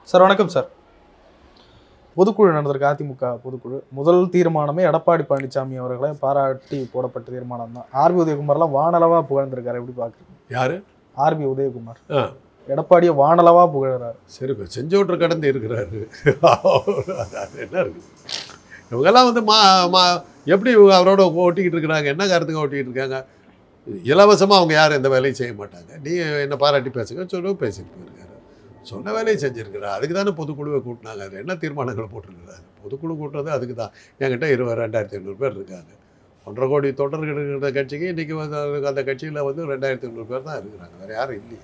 Sir வணக்கம் sir பொதுக்குழு நடந்திருக்கு அதிமுக பொதுக்குழு முதல் தீர்மானமே எடப்பாடி பழனிசாமி அவர்களை பாராட்டி போடப்பட்ட தீர்மானம் தான் ஆர்பி உதயகுமார்லாம் வானளவா புகழ்ந்திருக்காரு எப்படி பாக்குறீங்க யாரு ஆர்பி உதயகுமார் ஆ எடப்பாடியை வானளவா புகழறாரு சரி இப்போ செஞ்சோட்டு கடந்து இருக்கிறாரு அது அது என்ன இருக்கு இவங்கெல்லாம் வந்து மா மா எப்படி இவங்க அவரோட ஓட்டிக்கிட்டு இருக்கிறாங்க என்ன காரணத்துக்கு ஓட்டிக்கிட்டு இருக்காங்க இலவசமாக அவங்க யாரும் எந்த வேலையும் செய்ய மாட்டாங்க நீ என்ன பாராட்டி பேசுங்க சொல்லு பேசிட்டு போயிருக்காரு சொன்ன வேலையை செஞ்சுருக்கிறார் அதுக்கு தானே பொதுக்குழுவை கூட்டினாங்க அது என்ன தீர்மானங்களை போட்டிருக்கிறாரு பொதுக்குழு கூட்டுறது அதுக்கு தான் என்கிட்ட இருபது ரெண்டாயிரத்தி ஐநூறு பேர் இருக்காங்க ஒன்றரை கோடி தொண்டர்கள் இருக்கிற கட்சிக்கு இன்றைக்கி வந்து அந்த கட்சியில் வந்து ரெண்டாயிரத்தி ஐநூறு பேர் தான் இருக்கிறாங்க வேறு யாரும் இல்லையே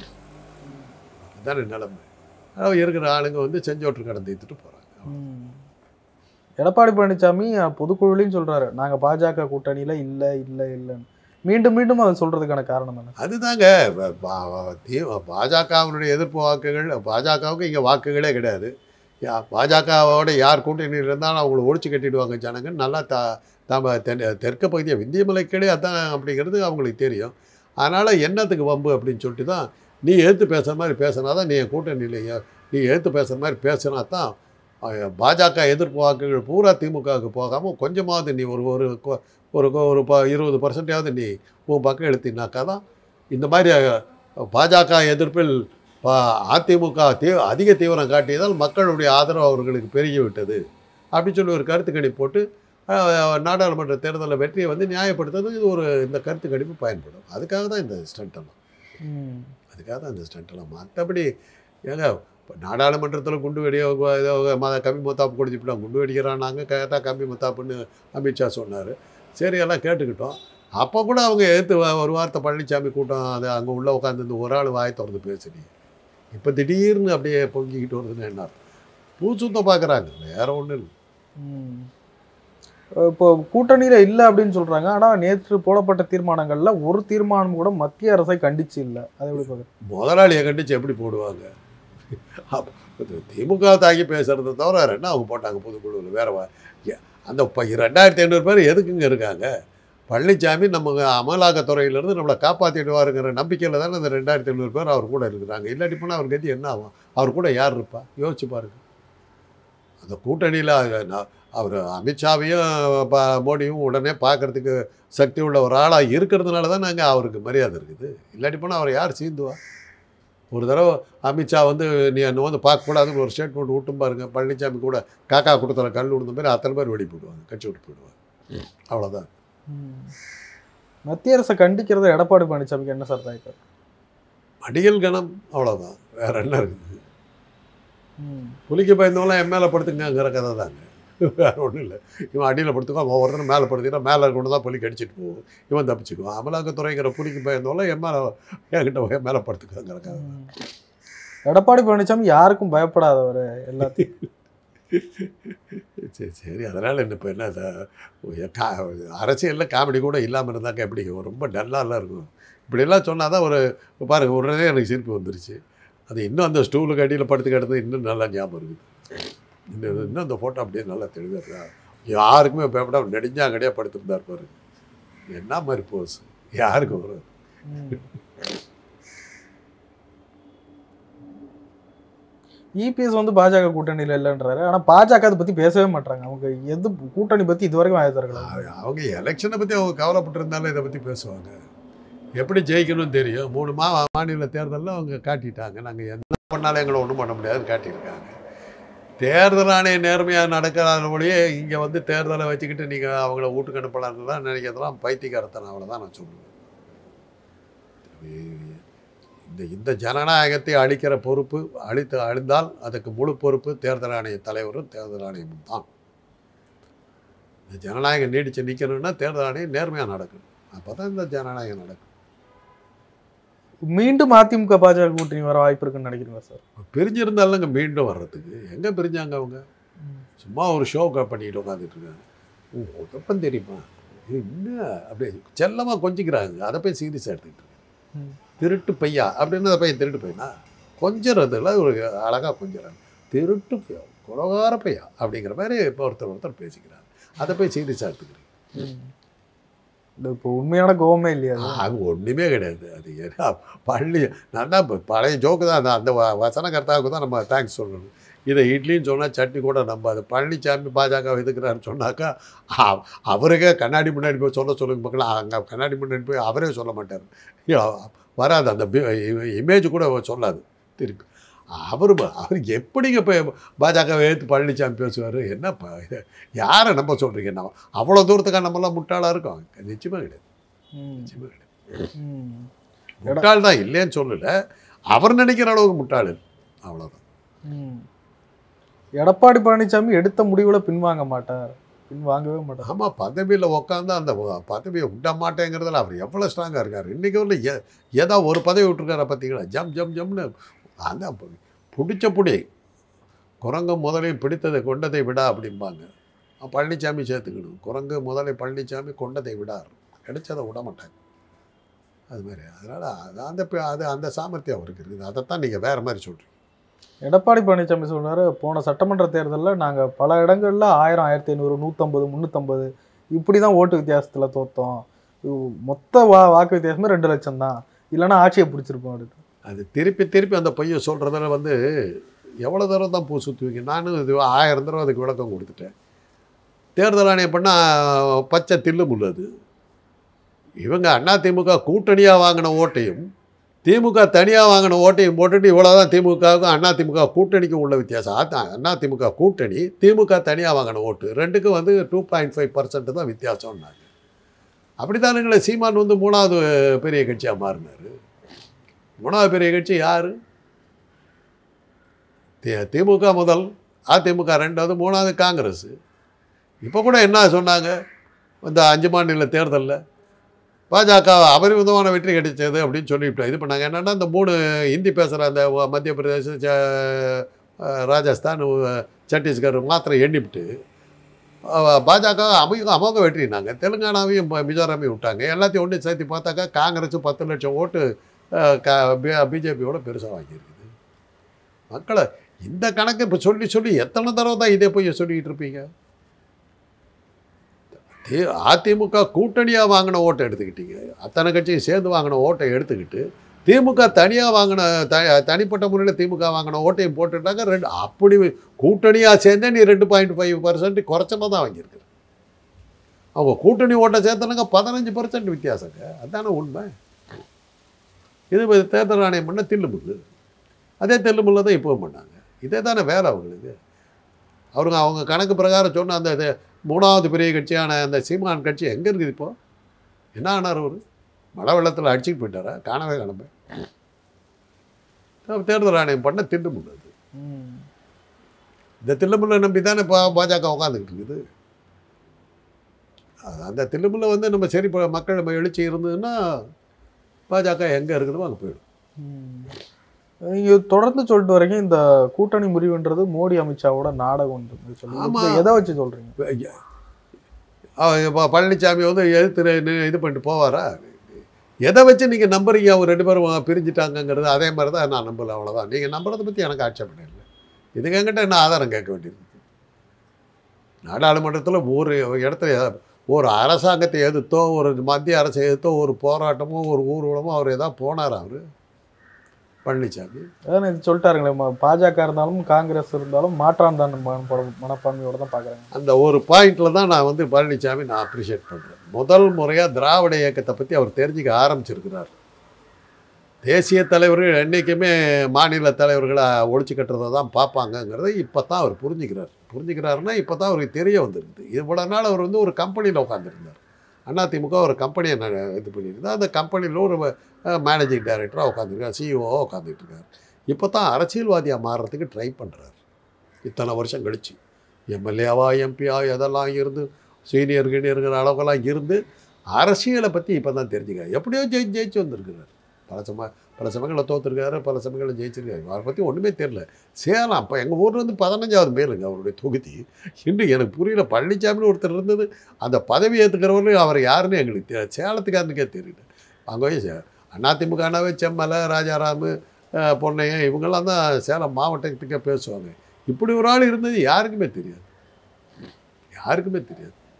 அதுதானே நிலைமை அதாவது இருக்கிற ஆளுங்க வந்து செஞ்சோட்டு கடந்து இழுத்துட்டு போகிறாங்க எடப்பாடி பழனிசாமி அஹ், பொதுக்குழுலையும் சொல்றாரு நாங்க பாஜக கூட்டணியில இல்ல இல்ல இல்லன்னு மீண்டும் மீண்டும் அதை சொல்றதுக்கான காரணம் என்ன அதுதாங்க ப- பா- தி- பாஜகவினுடைய எதிர்ப்பு வாக்குகள் பாஜகவுக்கு இங்கே வாக்குகளே கிடையாது யா- பாஜகவோட யார் கூட்டணியில் இருந்தாலும் அவங்கள ஒழிச்சு கட்டிடுவாங்க ஜனங்க நல்லா த நம்ம தென் தெற்கு பகுதியை விந்தியமலைக்கடே அதான் அப்படிங்கிறது அவங்களுக்கு தெரியும் அதனால் என்னத்துக்கு வம்பு அப்படின்னு சொல்லிட்டு தான் நீ எடுத்து பேசுகிற மாதிரி பேசினா தான் நீ என் கூட்டணியில் ஏ- நீ எடுத்து பேசுகிற மாதிரி பேசினா தான் அஹ், பாஜக எதிர்ப்பு வாக்குகள் பூரா திமுகவுக்கு போகாமல் கொஞ்சமாவது நீ ஒரு ஒரு கொ- ஒரு கொ- ஒரு ப இருபது பர்சன்டாவது நீ உன் பக்கம் எழுத்தினாக்கா தான் இந்த மாதிரி அஹ், பாஜக எதிர்ப்பில் பா அதிமுக தீ அதிக தீவிரம் காட்டியதால் மக்களுடைய ஆதரவு அவர்களுக்கு பெருகி விட்டது அப்படின்னு சொல்லி ஒரு கருத்து கணிப்பு போட்டு அஹ், நாடாளுமன்ற தேர்தலில் வெற்றியை வந்து நியாயப்படுத்துறது இது ஒரு இந்த கருத்து கணிப்பு பயன்படும் அதுக்காக தான் இந்த ஸ்டண்ட் எல்லாம் ம். அதுக்காக தான் இந்த ஸ்டண்ட் எல்லாம் மற்றபடி ஏங்க இப்போ நாடாளுமன்றத்தில் குண்டு வெடிய ஏதோ ம கம்மி மத்தாப்பு கொடுத்துட்டு குண்டு வெடிக்கிறான்னாங்க கேட்டால் கம்மி மத்தாப்புன்னு அமித்ஷா சொன்னார் சரி எல்லாம் கேட்டுக்கிட்டோம் அப்போ கூட அவங்க எடுத்து ஒரு வார்த்தை பழனிசாமி கூட்டம் அது அங்கே உள்ளே உட்காந்து ஒரு ஆள் வாய் திறந்து பேசுறீங்க இப்போ திடீர்னு அப்படியே பொங்கிக்கிட்டு வருதுன்னு என்ன அர்த்தம்? பூ சுத்தம் பார்க்குறாங்க வேற ஒன்றும் இல்லை ம். இப்போ கூட்டணியில இல்ல அப்படின்னு சொல்றாங்க ஆனா நேற்று போடப்பட்ட தீர்மானங்கள்ல ஒரு தீர்மானம் கூட மத்திய அரசை கண்டிச்சு இல்ல அதை எப்படி பாக்குறீங்க முதலாளியை கண்டிச்சு எப்படி போடுவாங்க அப்ப இது திமுக தாக்கி பேசுறதை தவிர வேற என்ன அவங்க போட்டாங்க பொதுக்குழுவில் வேற வா- ஏ- அந்த இப்போ ரெண்டாயிரத்தி ஐநூறு பேர் எதுக்குங்க இருக்காங்க பழனிசாமி நம்ம அமலாக்கத்துறையிலேருந்து நம்மளை காப்பாற்றிடுவாருங்கிற நம்பிக்கையில் தானே அந்த ரெண்டாயிரத்தி ஐநூறு பேர் அவர் கூட இருக்கிறாங்க இல்லாட்டி போனால் அவர் கதி என்ன ஆகும் அவர் கூட யார் இருப்பா யோசிச்சு பாருங்க அந்த கூட்டணியில் அவர் அமித்ஷாவையும் ப- மோடியும் உடனே பார்க்கறதுக்கு சக்தி உள்ள ஒரு ஆளாக இருக்கிறதுனால தான் நாங்கள் அவருக்கு மரியாதை இருக்குது இல்லாட்டி போனால் அவர் யார் சீந்துவா ஒரு தடவை அமித்ஷா வந்து நீ என்னை வந்து பார்க்கக்கூடாதுன்னு ஒரு ஸ்டேட்மெண்ட் விட்டும் பாருங்க பழனிசாமி கூட காக்கா கொடுத்தல கல் விழுந்த மாதிரி அத்தனை பேர் வெடி போடுவாங்க கட்சி விட்டு போயிடுவாங்க அவ்வளோதான் ம். மத்திய அரசை கண்டிக்கிறது எடப்பாடி பழனிசாமிக்கு என்ன சார் தாய்க்கு அடிகள் கணம் அவ்வளோதான் வேற என்ன இருக்குது ம். புலிக்கு பயந்தவங்களாம் என் மேலே படுத்துங்கங்கிற கதை தாங்க வேற ஒன்றும் இல்லை இவன் அடியில் படுத்துக்கோ அவன் ஒருத்தனை மேலே படுத்தினா மேலே கொண்டு தான் புலி கடிச்சிட்டு போகும் இவன் தப்பிச்சுக்குவான் அமலாக்கத்துறைங்கிற புலிக்கு பயந்தவங்களாம் என் மேலே என்கிட்ட என் மேலே படுத்துக்கோங்கிற கதை ம். எடப்பாடி பழனிசாமி யாருக்கும் பயப்படாதவர் எல்லாத்தையும் சரி சரி அதனால் என்ன இப்போ என்ன இத- கா அரசியலில் காமெடி கூட இல்லாமல் இருந்தாக்க எப்படி ரொம்ப டல்லாலாம் இருக்கும் இப்படியெல்லாம் சொன்னால் தான் ஒரு பாருங்க உடனே எனக்கு சிரிப்பு வந்துருச்சு அது இன்னும் அந்த ஸ்டூலுக்கு அடியில் படுத்து கிடந்து இன்னும் நல்லா ஞாபகம் இருக்குது இன்னும் இன்னும் அந்த ஃபோட்டோ அப்படியே நல்லா தெளிவாக இருக்கா யாருக்குமே பயப்படாம நெடுஞ்சாங்கடியாக படுத்துருந்தார் பாருங்க என்ன மாதிரி போஸ் யாருக்கு வரும் ம். இபிஎஸ் வந்து பாஜக கூட்டணியில இல்லைன்றாரு ஆனா பாஜக அதை பத்தி பேசவே மாட்டாங்க அவங்க எது கூட்டணி பத்தி இதுவரைக்கும் வாய திறக்கல அவ- அவங்க எலெக்ஷனை பற்றி அவங்க கவலைப்பட்டிருந்தாலும் இதை பற்றி பேசுவாங்க எப்படி ஜெயிக்கணும்னு தெரியும் மூணு மா மாநில தேர்தலில் அவங்க காட்டிட்டாங்க நாங்கள் என்ன பண்ணாலும் எங்களை ஒன்றும் பண்ண முடியாதுன்னு காட்டியிருக்காங்க தேர்தல் ஆணையம் நேர்மையாக நடக்காத ஒழியே இங்கே வந்து தேர்தலை வச்சுக்கிட்டு நீங்கள் அவங்கள வீட்டுக்கு அனுப்பலான்னு தான் நினைக்கிறதெல்லாம் பைத்தியக்காரத்தனம் அவ்வளோதான் நான் சொல்லுவேன் இந்த இந்த ஜனநாயகத்தை அழிக்கிற பொறுப்பு அழித்து அழிந்தால் அதுக்கு முழு பொறுப்பு தேர்தல் ஆணைய தலைவரும் தேர்தல் ஆணையமும் தான் இந்த ஜனநாயகம் நீடிச்சு நிற்கணும்னா தேர்தல் ஆணையம் நேர்மையாக நடக்கணும் அப்போ தான் இந்த ஜனநாயகம் நடக்கும் மீண்டும் அதிமுக பாஜக கூட்டணி வர வாய்ப்பு இருக்குன்னு நினைக்கிறீங்க சார் பிரிஞ்சிருந்தாலும் மீண்டும் வர்றதுக்கு எங்கே பிரிஞ்சாங்க அவங்க சும்மா ஒரு ஷோ பண்ணிட்டு உட்காந்துட்டு இருக்காங்க ஓ உதப்பம் தெரியுமா இது என்ன அப்படியே செல்லமாக கொஞ்சிக்கிறாங்க அதை போய் சீரியஸாக எடுத்துக்கிட்டு இருக்காங்க ம். திருட்டு பையா அப்படின்னு அந்த பையன் திருட்டு பையனா கொஞ்சறதுல ஒரு அழகாக கொஞ்சறாங்க திருட்டு பையா குலகார பையா அப்படிங்கிற மாதிரி இப்போ ஒருத்தர் ஒருத்தர் பேசிக்கிறாங்க அதை போய் சீரியஸாக எடுத்துக்கிறீங்க இது இப்போ உண்மையான கோவமே இல்லையா அது? அது ஒன்றுமே கிடையாது அது ஏன்னா பள்ளி நான் தான் இப்போ பழைய ஜோக்கு தான் அந்த அந்த வ- வசனகர்த்தாவுக்கு தான் நம்ம தேங்க்ஸ் சொல்லணும் இதை இட்லின்னு சொன்னால் சட்னி கூட நம்ம அது பழனிசாமி பாஜக எதுக்குறாருன்னு சொன்னாக்கா அ- அவருக்கே கண்ணாடி முன்னாடி போய் சொல்ல சொல்லுங்க மக்கள் அங்கே கண்ணாடி முன்னாடி போய் அவரே சொல்ல மாட்டார் ஐயோ, வராது அந்த இமேஜ் கூட அவர் சொல்லாது திருப்பி அவர் அவர் எப்படிங்க இப்போ பாஜக எடுத்து பழனிசாமி பேசுவார் என்னப்பா இது யாரை நம்ப சொல்கிறீங்க நம்ம அவ்வளோ தூரத்துக்காக நம்மளாம் முட்டாளாக இருக்கோம் நிச்சயமாக கிடையாது ம், நிச்சயமாக கிடையாது ம். முட்டாள் தான் இல்லைன்னு சொல்லல அவர் நினைக்கிற அளவுக்கு முட்டாள் இல்லை. அவ்வளவுதான் ம். எடப்பாடி பழனிசாமி எடுத்த முடிவுல பின்வாங்க மாட்டார் பின்வாங்கவே மாட்டார் ஆமா பதவியில் உட்காந்து அந்த வ- பதவியை விட மாட்டேங்கிறதுல அவர் எவ்வளோ ஸ்ட்ராங்காக இருக்கார் இன்றைக்கி வரல எ ஏதோ ஒரு பதவி விட்டுருக்கார பார்த்தீங்களா ஜம் ஜம் ஜம்னு அந்த ப- பிடிச்ச புடி குரங்கு முதலை பிடித்ததை கொண்டதை விடா அப்படிம்பாங்க அஹ் பழனிசாமி சேர்த்துக்கணும் குரங்கு முதலை பழனிசாமி கொண்டதை விடார் கிடைச்சதை விட மாட்டாங்க அது மாதிரி அதனால் அது அந்த ப- அது அந்த சாமர்த்தியம் அவருக்கு இருக்குது அதைத்தான் நீங்கள் வேறு மாதிரி சொல்கிறீங்க எடப்பாடி பழனிசாமி சொல்றாரு போன சட்டமன்ற தேர்தலில் நாங்க பல இடங்கள்ல ஆயிரம் ஆயிரத்தி ஐநூறு நூற்றம்பது முந்நூற்றம்பது இப்படி தான் ஓட்டு வித்தியாசத்துல தோத்தோம் இது மொத்த வா வாக்கு வித்தியாசமே ரெண்டு லட்சம் தான் இல்லைன்னா ஆட்சியை பிடிச்சிருப்போம் அப்படின்னு அது திருப்பி திருப்பி அந்த பையன் சொல்கிறதுல வந்து எவ்வளோ தடவை தான் பூ சுற்றுவீங்க நானும் இது ஆயிரம் தடவை அதுக்கு விளக்கம் கொடுத்துட்டேன் தேர்தல் ஆணையம் பண்ணால் பச்சை தில்லு முள்ளது இவங்க அதிமுக கூட்டணியாக வாங்கின ஓட்டையும் திமுக தனியாக வாங்கின ஓட்டையும் போட்டுட்டு இவ்வளோதான் திமுகவுக்கும் அதிமுக கூட்டணிக்கும் உள்ள வித்தியாசம் அதான் அதிமுக கூட்டணி திமுக தனியாக வாங்கின ஓட்டு ரெண்டுக்கும் வந்து டூ பாயிண்ட் ஃபைவ் பர்சன்ட் தான் வித்தியாசம்னாங்க அப்படித்தானுங்களே சீமான் வந்து மூணாவது பெரிய கட்சியாக மாறினார் மூணாவது பெரிய கட்சி யார் திமுக முதல் அதிமுக ரெண்டாவது மூணாவது காங்கிரஸ் இப்போ கூட என்ன சொன்னாங்க இந்த அஞ்சு மாநில தேர்தலில் பாஜக அபரிமிதமான வெற்றி கிடைச்சது அப்படின்னு சொல்லிவிட்டோம் இது பண்ணாங்க என்னென்னா இந்த மூணு ஹிந்தி பேசுகிற அந்த வ- மத்திய பிரதேச ச- அஹ் ராஜஸ்தான் உ- சத்தீஸ்கர் மாத்திரம் எண்ணிவிட்டு அஹ் பாஜக அமோக அமோக வெற்றினாங்க தெலுங்கானாவையும் ம- மிசோரமையும் விட்டாங்க எல்லாத்தையும் ஒன்று சேர்த்து பார்த்தாக்கா காங்கிரஸ் பத்து லட்சம் ஓட்டு அஹ், க பிஜேபியோட பெருசாக வாங்கியிருக்குது மக்களை இந்த கணக்கு இப்போ சொல்லி சொல்லி எத்தனை தடவை தான் இதே போய் சொல்லிக்கிட்டு இருப்பீங்க தே- அதிமுக கூட்டணியாக வாங்கின ஓட்டை எடுத்துக்கிட்டீங்க அத்தனை கட்சியும் சேர்ந்து வாங்கின ஓட்டை எடுத்துக்கிட்டு திமுக தனியாக வாங்கின த தனிப்பட்ட முறையில் திமுக வாங்கின ஓட்டையும் போட்டுட்டாங்க ரெண்டு அப்படி கூட்டணியாக சேர்ந்தே நீ ரெண்டு பாயிண்ட் ஃபைவ் பர்சன்ட் குறைச்சமாக தான் வாங்கியிருக்கிற அவங்க கூட்டணி ஓட்டை சேர்த்தனுங்க பதினஞ்சு பர்சன்ட் வித்தியாசங்க அதானே உண்மை இது தேர்தல் ஆணையம் பண்ண தில்லுமுள்ளு அதே தில்லுமுல்ல தான் இப்போவும் பண்ணாங்க இதே தானே வேலை அவங்களுக்கு அவருங்க அவங்க கணக்கு பிரகாரம் சொன்ன அந்த இது மூணாவது பெரிய கட்சியான அந்த சீமான் கட்சி எங்கே இருக்குது இப்போ என்ன ஆனார் அவர் மழை வெள்ளத்தில் அடிச்சுட்டு போயிட்டாரா காணவே காணமே அப்ப தேர்தல் ஆணையம் பண்ண தில்லுமுள்ளு அது ம். இந்த தில்லுமுல்லை நம்பி தானே இப்போ பாஜக உட்காந்துக்கிட்டு இருக்குது அது அந்த தில்லுமுல்லை வந்து நம்ம சரி இப்போ மக்கள் நம்ம எழுச்சி இருந்ததுன்னா பாஜக எங்கே இருக்குதோ அங்கே போயிடும் ம். நீங்க தொடர்ந்து சொல்லிட்டு வரீங்க இந்த கூட்டணி முறிவுன்றது மோடி அமித்ஷாவோட நாடகம் சொல்லி ஆமா. இதை எதை வச்சு சொல்றீங்க அவ- இப்ப பழனிசாமி வந்து எதிர்த்து நி- இது பண்ணிட்டு போவாரா எதை வச்சு நீங்கள் நம்புறீங்க அவங்க ரெண்டு பேரும் பிரிஞ்சுட்டாங்கங்கிறது அதே மாதிரி தான் நான் நம்பல அவ்வளோதான் நீங்கள் நம்புறதை பற்றி எனக்கு ஆட்சேபனை இல்லை இதுக்கு என்கிட்ட என்ன ஆதாரம் கேட்க வேண்டியது நாடாளுமன்றத்தில் ஒரு இடத்துல ஒரு அரசாங்கத்தை எதிர்த்தோ ஒரு மத்திய அரசை எதிர்த்தோ ஒரு போராட்டமோ ஒரு ஊர்வலமோ அவர் ஏதாவது போனாரா அவர் பழனிசாமி அதான் இது சொல்லிட்டாருங்களே ம- பாஜக இருந்தாலும் காங்கிரஸ் இருந்தாலும் மாற்றாந்தான மனப்பான்மையோட தான் பாக்குறாங்க அந்த ஒரு பாயிண்டில் தான் நான் வந்து பழனிசாமி நான் அப்ரிஷியேட் பண்ணுறேன் முதல் முறையாக திராவிட இயக்கத்தை பற்றி அவர் தெரிஞ்சுக்க ஆரம்பிச்சிருக்கிறார் தேசிய தலைவர்கள் என்றைக்குமே மாநில தலைவர்களை ஒழிச்சு கட்டுறதை தான் பார்ப்பாங்கங்கிறத இப்போ தான் அவர் புரிஞ்சுக்கிறார் புரிஞ்சுக்கிறாருன்னா இப்போ தான் அவருக்கு தெரிய வந்திருக்குது இவ்வளோ நாள் அவர் வந்து ஒரு கம்பெனியில் உட்காந்துருந்தார் அதிமுக ஒரு கம்பெனியை ந- இது பண்ணியிருந்தார் அந்த கம்பெனியில் ஒரு மேனேஜிங் டைரக்டராக உட்காந்துருக்கார் சிஇஓவாக உட்காந்துட்டு இருக்கார் இப்போ தான் அரசியல்வாதியாக மாறுறதுக்கு ட்ரை பண்ணுறார் இத்தனை வருஷம் கழிச்சு எம்எல்ஏவா எம்பியா எதெல்லாம் இருந்து சீனியர் கீனியருங்கிற அளவுக்கெல்லாம் இருந்து அரசியலை பற்றி இப்போ தான் தெரிஞ்சுக்க எப்படியோ ஜெயி ஜெயிச்சு வந்திருக்கிறார் பல சம பல சமயங்களில் தோத்துருக்காரு பல சமயங்களில் ஜெயிச்சிருக்காரு அவரை பற்றி ஒன்றுமே தெரில சேலம் இப்போ எங்கள் ஊரில் வந்து பதினஞ்சாவது பேருங்க அவருடைய தொகுதி இன்னும் எனக்கு புரியல பழனிசாமின்னு ஒருத்தர் இருந்தது அந்த பதவி ஏற்றுக்கிறவரையும் அவர் யாருன்னு எங்களுக்கு தெரியல சேலத்துக்காரனுக்கே தெரியல அங்கே போய் சே- அதிமுகனாவே செம்மலை ராஜாராமு அஹ், பொன்னையன் இவங்கெல்லாம் தான் சேலம் மாவட்டத்துக்கே பேசுவாங்க இப்படி ஒரு ஆள் இருந்தது யாருக்குமே தெரியாது யாருக்குமே தெரியாது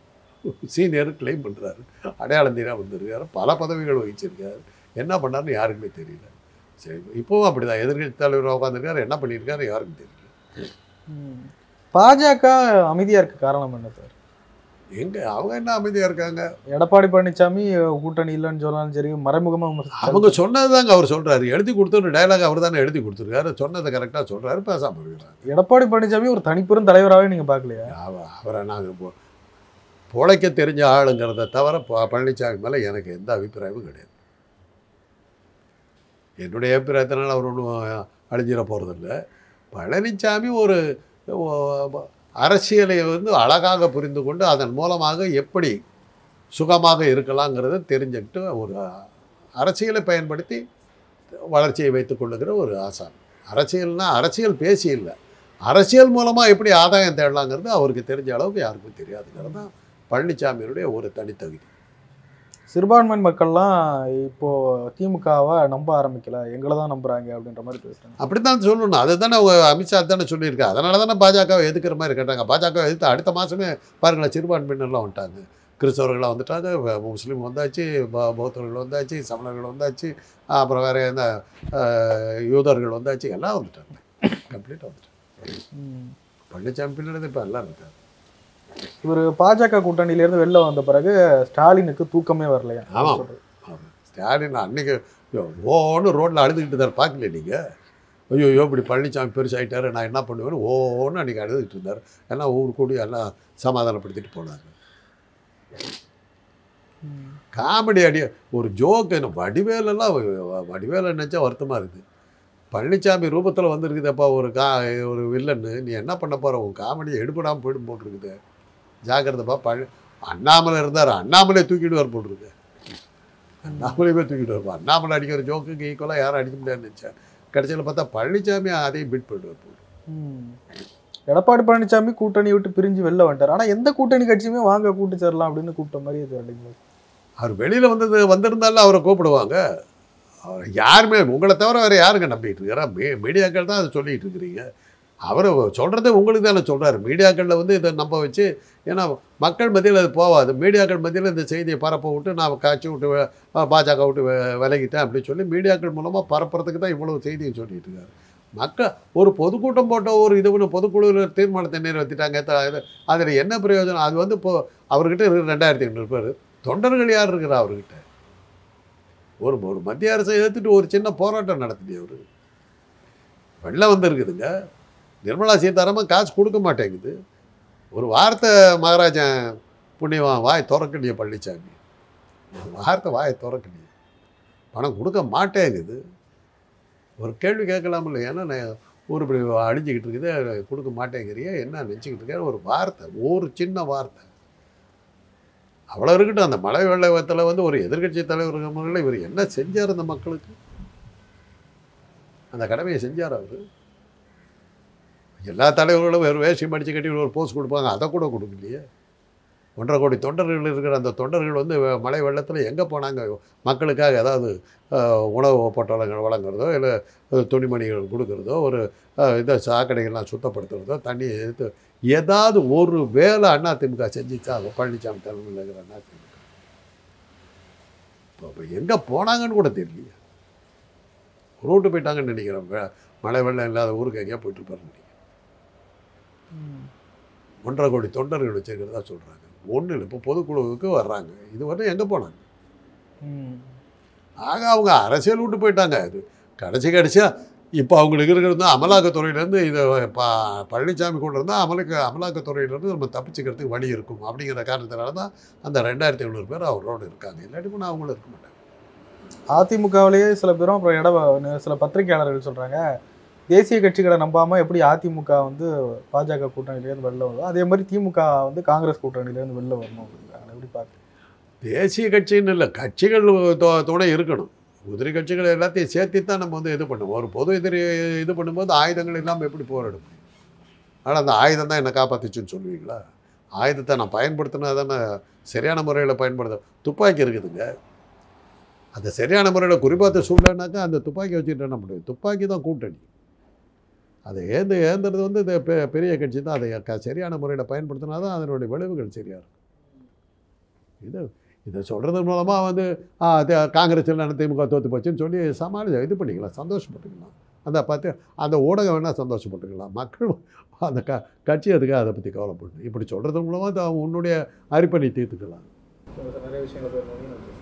சீனியர் கிளைம் பண்ணுறாரு அடையாளம் தெரியாம வந்திருக்காரு பல பதவிகள் வகிச்சிருக்காரு என்ன பண்ணாருன்னு யாருக்குமே தெரியல சரி இப்போவும் அப்படி தான் எதிர்கட்சி தலைவர் உட்காந்துருக்காரு என்ன பண்ணியிருக்காரு யாருக்கும் தெரியல ம். பாஜக அமைதியா இருக்க காரணம் என்ன சார் எங்க அவங்க என்ன அமைதியாக இருக்காங்க எடப்பாடி பழனிசாமி கூட்டணி இல்லைன்னு சொன்னாலும் சரி மறைமுகமா விமர்சிச்சாலும் அவங்க சொன்னதுதாங்க அவர் சொல்றாரு எழுதி கொடுத்த டைலாக் அவர் தானே எழுதி கொடுத்துருக்காரு சொன்னதை கரெக்டாக சொல்றாரு பேசாம இருக்கிறாங்க எடப்பாடி பழனிசாமி ஒரு தனிப்பெரும் தலைவராகவே நீங்க பார்க்கலையா அவ- அவரை நாங்கள் பொ பொழைக்க தெரிஞ்ச ஆளுங்கிறத தவிர ப- பழனிசாமி மேலே எனக்கு எந்த அபிப்பிராயமும் கிடையாது என்னுடைய அபிப்பிராயத்தினால அவர் ஒன்றும் அழிஞ்சிட போகிறதில்ல பழனிசாமி ஒரு ஒ- அரசியலை வந்து அழகாக புரிந்து கொண்டு அதன் மூலமாக எப்படி சுகமாக இருக்கலாங்கிறத தெரிஞ்சுக்கிட்டு ஒரு அரசியலை பயன்படுத்தி வளர்ச்சியை வைத்துக் கொள்ளுகிற ஒரு ஆசான் அரசியல்னா அரசியல் பேசி இல்லை அரசியல் மூலமாக எப்படி ஆதாயம் தேடலாங்கிறது அவருக்கு தெரிஞ்ச அளவுக்கு யாருக்கும் தெரியாதுங்கிறது தான் பழனிசாமியினுடைய ஒரு தனித்தகுதி சிறுபான்மையின் மக்கள்லாம் இப்போ திமுகவை நம்ப ஆரம்பிக்கல எங்களை தான் நம்புறாங்க அப்படின்ற மாதிரி பேசுறாங்க அப்படித்தான் சொல்லணும் அதை தானே அவங்க அமித்ஷா தானே சொல்லியிருக்காரு அதனால தானே பாஜகவை எதுக்குற மாதிரி கேட்டாங்க பாஜக எதிர்த்து அடுத்த மாதமே பாருங்களேன் சிறுபான்மையினர்லாம் வந்துட்டாங்க கிறிஸ்தவர்கள்லாம் வந்துட்டாங்க வ- முஸ்லீம் வந்தாச்சு ப- பௌத்தர்கள் வந்தாச்சு சமணர்கள் வந்தாச்சு அப்புறம் வேறு என்ன அஹ், யூதர்கள் வந்தாச்சு எல்லாம் வந்துட்டாங்க கம்ப்ளீட்டாக வந்துட்டாங்க ம். பழனிசாமி பின்னாடி இப்போ எல்லாம் இருக்காங்க இவர் பாஜக கூட்டணியிலேருந்து வெளில வந்த பிறகு ஸ்டாலினுக்கு தூக்கமே வரலையா ஆமாம். ஆமாம். ஸ்டாலின் அன்னைக்கு ஐயோ, ஓன்னு ரோட்டில் அழுதுகிட்டு இருந்தார் பார்க்கல நீங்கள் ஐயோ ஐயோ இப்படி பழனிசாமி பெருசாகிட்டாரு நான் என்ன பண்ணுவேன்னு ஓன்னு அன்றைக்கி அழுதுகிட்டு இருந்தார் எல்லாம் ஊர் கூடி எல்லாம் சமாதானப்படுத்திட்டு போனாங்க ம். காமெடி அடி ஒரு ஜோக்கு என்ன வடிவேலெல்லாம் வ- வடிவேலை நினச்சா வருத்தமாக இருக்குது பழனிசாமி ரூபத்தில் வந்திருக்குதப்பா ஒரு கா ஒரு வில்லன்னு நீ என்ன பண்ண போகிற உன் காமெடியை எடுபடாமல் போயிடும் போட்டிருக்குது ஜாக்கிரதைப்பா பழனி அண்ணாமலை இருந்தார் அண்ணாமலை தூக்கிடுவார் போட்டிருக்கு அண்ணாமலையுமே தூக்கிட்டு வருவார் அண்ணாமலை அடிக்கிற ஜோக்குக்கு ஈக்குவலாக யாரும் அடிக்க முடியாதுன்னு நினச்சேன் கடைசியில் பார்த்தா பழனிசாமி அதையும் பீட் பண்ணுவார் போட்டு ம். எடப்பாடி பழனிசாமி கூட்டணி விட்டு பிரிஞ்சு வெளில வந்துட்டார் ஆனா எந்த கூட்டணி கட்சியுமே வாங்க கூட்டு சேரலாம் அப்படின்னு கூப்பிட்ட மாதிரி இது இல்லைங்களா அவர் வெளியில் வந்தது வந்திருந்தாலும் அவரை கூப்பிடுவாங்க அவர் யாருமே உங்களை தவிர வேறு யாருங்க நம்பிட்டு இருக்கிறா மீ மீடியாக்கள் தான் அதை சொல்லிட்டு இருக்கிறீங்க அவர் சொல்கிறதே உங்களுக்கு தானே சொல்கிறாரு மீடியாக்களில் வந்து இதை நம்ப வச்சு ஏன்னா மக்கள் மத்தியில் அது போகாது மீடியாக்கள் மத்தியில் இந்த செய்தியை பரப்ப விட்டு நான் காய்ச்சி விட்டு வெ- பாஜக விட்டு வெ- விலகிட்டேன் அப்படின்னு சொல்லி மீடியாக்கள் மூலமாக பரப்புறதுக்கு தான் இவ்வளவு செய்தியை சொல்லிட்டு இருக்காரு மக்கள் ஒரு பொதுக்கூட்டம் போட்ட ஒரு இது ஒன்று பொதுக்குழுவில் தீர்மானத்தை நிறைவேற்றிட்டாங்க அதில் என்ன பிரயோஜனம் அது வந்து இப்போ அவர்கிட்ட இருக்கிற ரெண்டாயிரத்தி ஐநூறு பேர் தொண்டர்கள் யார் இருக்கிறா அவர்கிட்ட ஒரு ஒரு மத்திய அரசை எதிர்த்துட்டு ஒரு சின்ன போராட்டம் நடத்தினே அவர் வெள்ளம் வந்திருக்குதுங்க நிர்மலா சீதாராமன் காசு கொடுக்க மாட்டேங்குது ஒரு வார்த்தை மகாராஜன் புண்ணியவான் வாய் திறக்கலையே பழனிசாமி ஒரு வார்த்தை வாயை திறக்கலையே பணம் கொடுக்க மாட்டேங்குது ஒரு கேள்வி கேட்கலாமில்ல ஏன்னா நான் ஒரு இப்படி அழிஞ்சிக்கிட்டு இருக்குது கொடுக்க மாட்டேங்கிறியே என்ன நினச்சிக்கிட்டு இருக்கேன் ஒரு வார்த்தை ஒரு சின்ன வார்த்தை அவ்வளோ இருக்கட்டும் அந்த மழை வெள்ளத்தில் வந்து ஒரு எதிர்க்கட்சி தலைவர் முறையில் இவர் என்ன செஞ்சார் அந்த மக்களுக்கு அந்த கடமையை செஞ்சார் அவர் எல்லா தலைவர்களும் ஒரு வேஷ்டி அடிச்சு கட்டி ஒரு போஸ்ட் கொடுப்பாங்க அதை கூட கொடுக்கலையே ஒன்றரை கோடி தொண்டர்கள் இருக்கிற அந்த தொண்டர்கள் வந்து வெ- மழை வெள்ளத்தில் எங்கே போனாங்க மக்களுக்காக ஏதாவது அஹ், உணவு பொட்டலங்கள் வழங்குறதோ இல்லை துணிமணிகள் கொடுக்குறதோ ஒரு அஹ், இதை சாக்கடைகள்லாம் சுத்தப்படுத்துறதோ தண்ணி எடுத்து ஏதாவது ஒரு வேலை அதிமுக செஞ்சுச்சா அது பழனிசாமி தலைமையில் இருக்கிற அதிமுக இப்போ இப்போ எங்கே போனாங்கன்னு கூட தெரியலையே ரோட்டு போயிட்டாங்கன்னு நினைக்கிறேன் வெ- மழை வெள்ளம் இல்லாத ஊருக்கு எங்கேயா போயிட்டு இருப்பாருன்னு நினைக்கிறேன் ம். ஒன்றரை கோடி தொண்டர்கள் வச்சுருக்கிறதா சொல்கிறாங்க ஒன்றும் இல்லை இப்போ பொதுக்குழுவுக்கு வர்றாங்க இது வரணும் எங்கே போனாங்க ம். ஆக அவங்க அரசியல் விட்டு போயிட்டாங்க அது கடைசி கடைசியாக இப்போ அவங்களுக்கு இருக்கிறது அமலாக்கத்துறையிலேருந்து இதை ப பழனிசாமி கூட இருந்தால் அமலுக்கு அமலாக்கத்துறையிலேருந்து நம்ம தப்பிச்சுக்கிறதுக்கு வழி இருக்கும் அப்படிங்கிற காரணத்தினால தான் அந்த ரெண்டாயிரத்தி ஐநூறு பேர் அவரோடு இருக்காங்க இல்லாட்டி கூட அவங்களும் இருக்க மாட்டாங்க அதிமுகவிலேயே சில பேரும் அப்புறம் இட சில பத்திரிகையாளர்கள் சொல்றாங்க தேசிய கட்சிகளை நம்பாம எப்படி அதிமுக வந்து பாஜக கூட்டணியிலேருந்து வெளில வருதோ அதே மாதிரி திமுக வந்து காங்கிரஸ் கூட்டணியிலேருந்து வெளில வரணும் அப்படிங்கிறாங்க எப்படி பார்த்து தேசிய கட்சின்னு இல்லை கட்சிகள் தொ- துணை இருக்கணும் உதிரி கட்சிகள் எல்லாத்தையும் சேர்த்து தான் நம்ம வந்து இது பண்ணுவோம் ஒரு பொது எதிரி இது பண்ணும்போது ஆயுதங்கள் இல்லாமல் எப்படி போராட முடியும் ஆனால் அந்த ஆயுதம் தான் என்னை காப்பாத்துச்சுன்னு சொல்லுவீங்களா ஆயுதத்தை நான் பயன்படுத்தினா தானே சரியான முறையில் பயன்படுத்த துப்பாக்கி இருக்குதுங்க அந்த சரியான முறையில் குறிப்பாத்த சூழ்நிலைனாக்கா அந்த துப்பாக்கி வச்சுட்டு என்ன முடியும் துப்பாக்கி தான் கூட்டணி அதை ஏந்து ஏந்துறது வந்து இந்த பெ- பெரிய கட்சி தான் அதை க- சரியான முறையில் பயன்படுத்தினா தான் அதனுடைய விளைவுகள் சரியாக இருக்கும் இது இதை சொல்கிறது மூலமாக வந்து ஆ, த- காங்கிரஸில் நடந்த திமுக தோற்று போச்சுன்னு சொல்லி சமாளி இது பண்ணிக்கலாம் சந்தோஷப்பட்டுக்கலாம் அந்த பார்த்து அந்த ஊடகம் வேணால் சந்தோஷப்பட்டுக்கலாம் மக்கள் அந்த க கட்சி அதுக்காக அதை பற்றி கவலைப்படணும் இப்படி சொல்கிறது மூலமாக உன்னுடைய அரிப்பணி தீர்த்துக்கலாம் நிறைய விஷயங்கள்